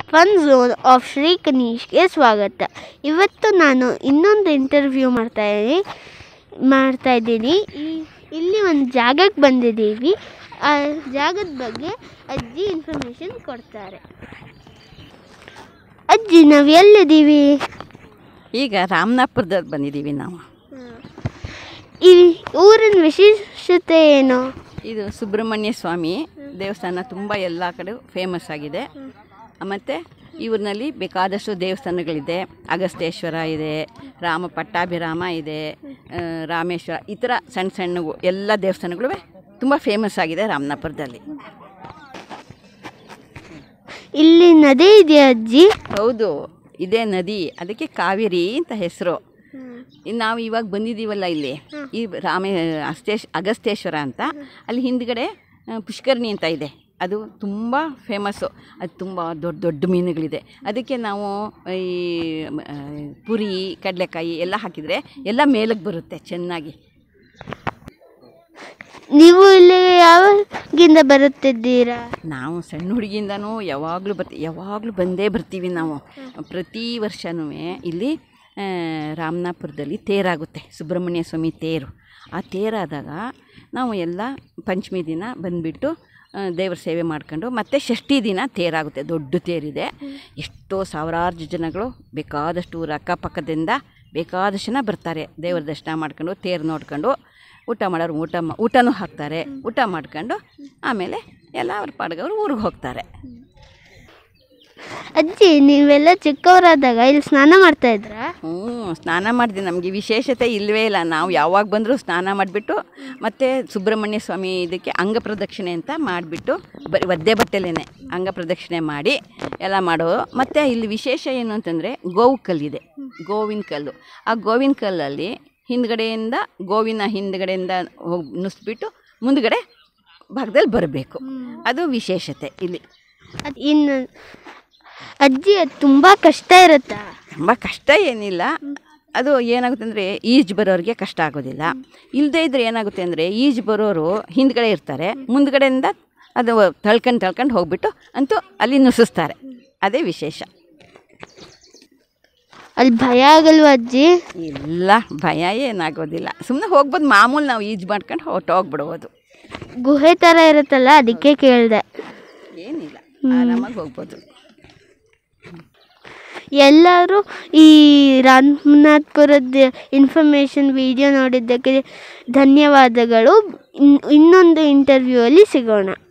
fun zone of Shri ಕನೀಶ್ಗೆ ಸ್ವಾಗತ ಇವತ್ತು ನಾನು ಇನ್ನೊಂದು ಇಂಟರ್ವ್ಯೂ ಮಾಡ್ತಾ ಇದ್ದೀನಿ ಮಾಡ್ತಾ ಇದ್ದೀನಿ ಈ- ಇಲ್ಲಿ ಒಂದು ಜಾಗಕ್ಕೆ ಬಂದಿದ್ದೀವಿ ಆ ಜಾಗದ ಬಗ್ಗೆ ಅಜ್ಜಿ ಇನ್ಫಾರ್ಮೇಷನ್ ಕೊಡ್ತಾರೆ ಅಜ್ಜಿ ನಾವು ಎಲ್ಲಿದ್ದೀವಿ ಈಗ ರಾಮನಾಪುರದಲ್ಲಿ ಬಂದಿದ್ದೀವಿ ನಾವು ಈ ಊರಿನ ವಿಶೇಷತೆ ಏನು ಇದು ಸುಬ್ರಹ್ಮಣ್ಯ ಸ್ವಾಮಿ ದೇವಸ್ಥಾನ ತುಂಬ ಎಲ್ಲ ಕಡೆ ಫೇಮಸ್ ಆಗಿದೆ ಮತ್ತು ಈ ಊರಿನಲ್ಲಿ ಬೇಕಾದಷ್ಟು ದೇವಸ್ಥಾನಗಳಿದೆ ಅಗಸ್ತೇಶ್ವರ ಇದೆ ರಾಮ ಪಟ್ಟಾಭಿರಾಮ ಇದೆ ಆ, ರಾಮೇಶ್ವರ ಈ ಥರ ಸಣ್ಣ ಸಣ್ಣ ಎಲ್ಲ ದೇವಸ್ಥಾನಗಳು ತುಂಬ ಫೇಮಸ್ ಆಗಿದೆ ರಾಮನಾಪುರದಲ್ಲಿ ಇಲ್ಲಿ ನದಿ ಇದೆಯಾ ಅಜ್ಜಿ ಹೌದು ಇದೇ ನದಿ ಅದಕ್ಕೆ ಕಾವೇರಿ ಅಂತ ಹೆಸರು ಇನ್ನು ನಾವು ಇವಾಗ ಬಂದಿದ್ದೀವಲ್ಲ ಇಲ್ಲಿ ಈ ರಾಮೇ ಅಸ್ತೇಶ್ ಅಗಸ್ತೇಶ್ವರ ಅಂತ ಅಲ್ಲಿ ಹಿಂದ್ಗಡೆ ಆ, ಪುಷ್ಕರಣಿ ಅಂತ ಇದೆ ಅದು ತುಂಬ ಫೇಮಸ್ಸು ಅದು ತುಂಬ ದೊಡ್ಡ ದೊಡ್ಡ ಮೀನುಗಳಿದೆ ಅದಕ್ಕೆ ನಾವು ಈ ಮ, ಆ, ಪುರಿ ಕಡಲೆಕಾಯಿ ಎಲ್ಲ ಹಾಕಿದರೆ ಎಲ್ಲ ಮೇಲಕ್ಕೆ ಬರುತ್ತೆ ಚೆನ್ನಾಗಿ ನೀವು ಇಲ್ಲಿ ಯಾವಾಗಿಂದ ಬರುತ್ತಿದ್ದೀರಾ ನಾವು ಸಣ್ಣ ಹುಡುಗಿಯಿಂದನೂ ಯಾವಾಗಲೂ ಬರ್ತೀವಿ ಯಾವಾಗಲೂ ಬಂದೇ ಬರ್ತೀವಿ ನಾವು ಪ್ರತಿ ವರ್ಷವೂ ಇಲ್ಲಿ ಆ, ರಾಮನಾಪುರದಲ್ಲಿ ತೇರಾಗುತ್ತೆ ಸುಬ್ರಹ್ಮಣ್ಯ ಸ್ವಾಮಿ ತೇರು ಆ ತೇರಾದಾಗ ನಾವು ಎಲ್ಲ ಪಂಚಮಿ ದಿನ ಬಂದುಬಿಟ್ಟು ದೇವ್ರ ಸೇವೆ ಮಾಡ್ಕೊಂಡು ಮತ್ತು ಷಷ್ಠಿ ದಿನ ತೇರಾಗುತ್ತೆ ದೊಡ್ಡ ತೇರಿದೆ ಎಷ್ಟೋ ಸಾವಿರಾರು ಜನಗಳು ಬೇಕಾದಷ್ಟು ಊರ ಅಕ್ಕಪಕ್ಕದಿಂದ ಬೇಕಾದಷ್ಟು ಜನ ಬರ್ತಾರೆ ದೇವ್ರ ದರ್ಶನ ಮಾಡ್ಕೊಂಡು ತೇರು ನೋಡ್ಕೊಂಡು ಊಟ ಮಾಡೋರು ಊಟ ಮಾ ಊಟನೂ ಹಾಕ್ತಾರೆ ಊಟ ಮಾಡ್ಕೊಂಡು ಆಮೇಲೆ ಎಲ್ಲ ಅವ್ರ ಪಾಡ್ಗವ್ರು ಊರಿಗೆ ಹೋಗ್ತಾರೆ ಅಜ್ಜಿ ನೀವೆಲ್ಲ ಚಿಕ್ಕವರಾದಾಗ ಇಲ್ಲಿ ಸ್ನಾನ ಮಾಡ್ತಾ ಇದ್ರಾ ಹ್ಞೂ ಸ್ನಾನ ಮಾಡಿದ್ವಿ ನಮಗೆ ವಿಶೇಷತೆ ಇಲ್ಲವೇ ಇಲ್ಲ ನಾವು ಯಾವಾಗ ಬಂದರೂ ಸ್ನಾನ ಮಾಡಿಬಿಟ್ಟು ಮತ್ತು ಸುಬ್ರಹ್ಮಣ್ಯ ಸ್ವಾಮಿ ಇದಕ್ಕೆ ಅಂಗ ಪ್ರದಕ್ಷಿಣೆ ಅಂತ ಮಾಡಿಬಿಟ್ಟು ಬರೀ ಒದ್ದೆ ಬಟ್ಟೆಲೇನೆ ಅಂಗ ಪ್ರದಕ್ಷಿಣೆ ಮಾಡಿ ಎಲ್ಲ ಮಾಡೋದು ಮತ್ತು ಇಲ್ಲಿ ವಿಶೇಷ ಏನು ಅಂತಂದರೆ ಗೋವು ಕಲ್ಲಿದೆ ಗೋವಿನ ಕಲ್ಲು ಆ ಗೋವಿನ ಕಲ್ಲಲ್ಲಿ ಹಿಂದ್ಗಡೆಯಿಂದ ಗೋವಿನ ಹಿಂದ್ಗಡೆಯಿಂದ ಹೋಗಿ ನುಸ್ಬಿಟ್ಟು ಮುಂದ್ಗಡೆ ಭಾಗದಲ್ಲಿ ಬರಬೇಕು ಅದು ವಿಶೇಷತೆ ಇಲ್ಲಿ ಅದು ಇನ್ನು ಅಜ್ಜಿ ಅದು ತುಂಬ ಕಷ್ಟ ಇರುತ್ತಾ ತುಂಬ ಕಷ್ಟ ಏನಿಲ್ಲ ಅದು ಏನಾಗುತ್ತೆ ಅಂದರೆ ಈಜು ಬರೋರಿಗೆ ಕಷ್ಟ ಆಗೋದಿಲ್ಲ ಇಲ್ಲದೇ ಇದ್ರೆ ಏನಾಗುತ್ತೆ ಅಂದರೆ ಈಜು ಬರೋರು ಹಿಂದ್ಗಡೆ ಇರ್ತಾರೆ ಮುಂದ್ಗಡೆಯಿಂದ ಅದು ತಳ್ಕೊಂಡು ತಳ್ಕೊಂಡು ಹೋಗ್ಬಿಟ್ಟು ಅಂತೂ ಅಲ್ಲಿ ನುಸಿಸ್ತಾರೆ ಅದೇ ವಿಶೇಷ ಅಲ್ಲಿ ಭಯ ಆಗಲ್ವಾ ಅಜ್ಜಿ ಇಲ್ಲ ಭಯ ಏನಾಗೋದಿಲ್ಲ ಸುಮ್ಮನೆ ಹೋಗ್ಬೋದು ಮಾಮೂಲು ನಾವು ಈಜು ಮಾಡ್ಕೊಂಡು ಹೊಟ್ಟೋಗ್ಬಿಡ್ಬೋದು ಗುಹೆ ಥರ ಇರುತ್ತಲ್ಲ ಅದಕ್ಕೆ ಕೇಳಿದೆ ಏನಿಲ್ಲ ಆರಾಮಾಗಿ ಹೋಗ್ಬೋದು ಎಲ್ಲರೂ ಈ ರಾಮನಾಥ್ಪುರದ ಇನ್ಫಾರ್ಮೇಷನ್ ವಿಡಿಯೋ ನೋಡಿದ್ದಕ್ಕೆ ಧನ್ಯವಾದಗಳು ಇನ್- ಇನ್ನೊಂದು ಇಂಟರ್ವ್ಯೂ ಅಲ್ಲಿ ಸಿಗೋಣ